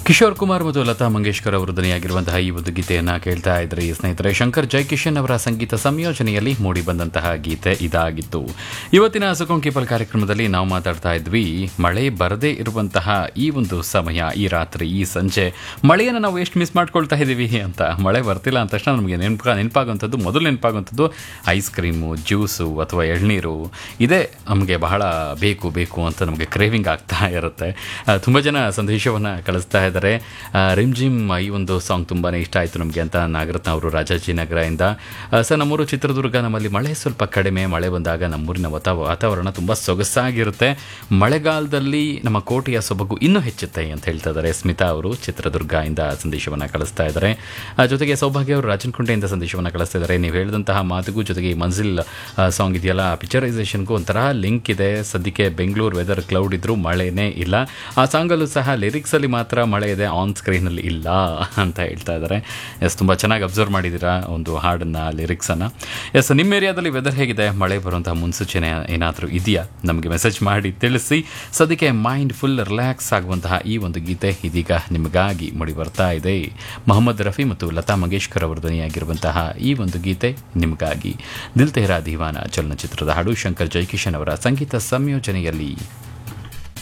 ಕಿಶೋರ್ ಕುಮಾರ್ ಮತ್ತು ಲತಾ ಮಂಗೇಶ್ಕರ್ ಅವರು ಧ್ವನಿಯಾಗಿರುವಂತಹ ಈ ಒಂದು ಗೀತೆಯನ್ನು ಕೇಳ್ತಾ ಇದ್ರಿ ಸ್ನೇಹಿತರೆ ಶಂಕರ್ ಜೈಕಿಶನ್ ಅವರ ಸಂಗೀತ ಸಂಯೋಜನೆಯಲ್ಲಿ ಮೂಡಿ ಬಂದಂತಹ ಗೀತೆ ಇದಾಗಿತ್ತು ಇವತ್ತಿನ ಸುಖಂ ಕೀಪಲ್ ಕಾರ್ಯಕ್ರಮದಲ್ಲಿ ನಾವು ಮಾತಾಡ್ತಾ ಇದ್ವಿ ಮಳೆ ಬರದೇ ಇರುವಂತಹ ಈ ಒಂದು ಸಮಯ ಈ ರಾತ್ರಿ ಈ ಸಂಜೆ ಮಳೆಯನ್ನು ನಾವು ಎಷ್ಟು ಮಿಸ್ ಮಾಡ್ಕೊಳ್ತಾ ಇದ್ದೀವಿ ಅಂತ ಮಳೆ ಬರ್ತಿಲ್ಲ ಅಂದ ತಕ್ಷಣ ನಮಗೆ ನೆನಪ ನೆನಪಾಗುವಂಥದ್ದು ಮೊದಲು ನೆನಪಾಗುವಂಥದ್ದು ಐಸ್ ಕ್ರೀಮು ಜ್ಯೂಸು ಅಥವಾ ಎಳ್ನೀರು ಇದೇ ನಮಗೆ ಬಹಳ ಬೇಕು ಬೇಕು ಅಂತ ನಮಗೆ ಕ್ರೇವಿಂಗ್ ಆಗ್ತಾ ಇರುತ್ತೆ ತುಂಬ ಜನ ಸಂದೇಶವನ್ನು ಕಳಿಸ್ತಾ ಇದ್ದಾರೆ ಆ, ರಿಮ್ ಜಿಮ್ ಈ ಒಂದು ಸಾಂಗ್ ತುಂಬಾ ಇಷ್ಟ ಆಯಿತು ನಮಗೆ ಅಂತ ನಾಗರತ್ನ ಅವರು ರಾಜಾಜಿನಗರದಿಂದ ಆ, ಸರ್ ನಮ್ಮೂರು ಚಿತ್ರದುರ್ಗ ನಮ್ಮಲ್ಲಿ ಮಳೆ ಸ್ವಲ್ಪ ಕಡಿಮೆ ಮಳೆ ಬಂದಾಗ ನಮ್ಮೂರಿನ ವಾತಾ ವಾತಾವರಣ ತುಂಬ ಸೊಗಸಾಗಿರುತ್ತೆ ಮಳೆಗಾಲದಲ್ಲಿ ನಮ್ಮ ಕೋಟೆಯ ಸೊಬಗು ಇನ್ನೂ ಹೆಚ್ಚುತ್ತೆ ಅಂತ ಹೇಳ್ತಾ ಇದ್ದಾರೆ ಸ್ಮಿತಾ ಅವರು ಚಿತ್ರದುರ್ಗ ಇಂದ ಸಂದೇಶವನ್ನು ಕಳಿಸ್ತಾ ಇದ್ದಾರೆ ಆ, ಜೊತೆಗೆ ಸೌಭಾಗ್ಯ ಅವರು ರಾಜನಕುಂಟೆಯಿಂದ ಸಂದೇಶವನ್ನು ಕಳಿಸ್ತಾ ಇದ್ದಾರೆ ನೀವು ಹೇಳಿದಂತಹ ಮಾತಿಗೂ ಜೊತೆಗೆ ಈ ಮಂಜಿಲ್ ಸಾಂಗ್ ಇದೆಯಲ್ಲ ಪಿಕ್ಚರೈಸೇಷನ್ಗೂ ಒಂಥರ ಲಿಂಕ್ ಇದೆ ಸದ್ಯಕ್ಕೆ ಬೆಂಗಳೂರು ವೆದರ್ ಕ್ಲೌಡ್ ಇದ್ರೂ ಮಳೆನೇ ಇಲ್ಲ ಆ ಸಾಂಗಲ್ಲೂ ಸಹ ಲಿರಿಕ್ಸಲ್ಲಿ ಮಾತ್ರ ಮಳೆ ಇದೆ ಆನ್ ಸ್ಕ್ರೀನಲ್ಲಿ ಇಲ್ಲ ಅಂತ ಹೇಳ್ತಾ ಇದ್ದಾರೆ ಎಸ್ ತುಂಬ ಚೆನ್ನಾಗಿ ಅಬ್ಸರ್ವ್ ಮಾಡಿದ್ದೀರಾ ಒಂದು ಹಾಡನ್ನು ಲಿರಿಕ್ಸನ್ನು ಎಸ್ ನಿಮ್ಮ ಏರಿಯಾದಲ್ಲಿ ವೆದರ್ ಹೇಗಿದೆ ಮಳೆ ಬರುವಂತಹ ಮುನ್ಸೂಚನೆ ಏನಾದರೂ ಇದೆಯಾ ನಮಗೆ ಮೆಸೇಜ್ ಮಾಡಿ ತಿಳಿಸಿ ಸದ್ಯಕ್ಕೆ ಮೈಂಡ್ ಫುಲ್ ರಿಲ್ಯಾಕ್ಸ್ ಆಗುವಂತಹ ಈ ಒಂದು ಗೀತೆ ಇದೀಗ ನಿಮಗಾಗಿ ಮೂಡಿ ಬರ್ತಾ ಇದೆ ಮೊಹಮ್ಮದ್ ರಫಿ ಮತ್ತು ಲತಾ ಮಂಗೇಶ್ಕರ್ ಅವರು ಧ್ವನಿಯಾಗಿರುವಂತಹ ಈ ಒಂದು ಗೀತೆ ನಿಮಗಾಗಿ ದಿಲ್ ತೆಹರಾ ದಿವಾನ ಚಲನಚಿತ್ರದ ಹಾಡು ಶಂಕರ್ ಜೈಕಿಶನ್ ಅವರ ಸಂಗೀತ ಸಂಯೋಜನೆಯಲ್ಲಿ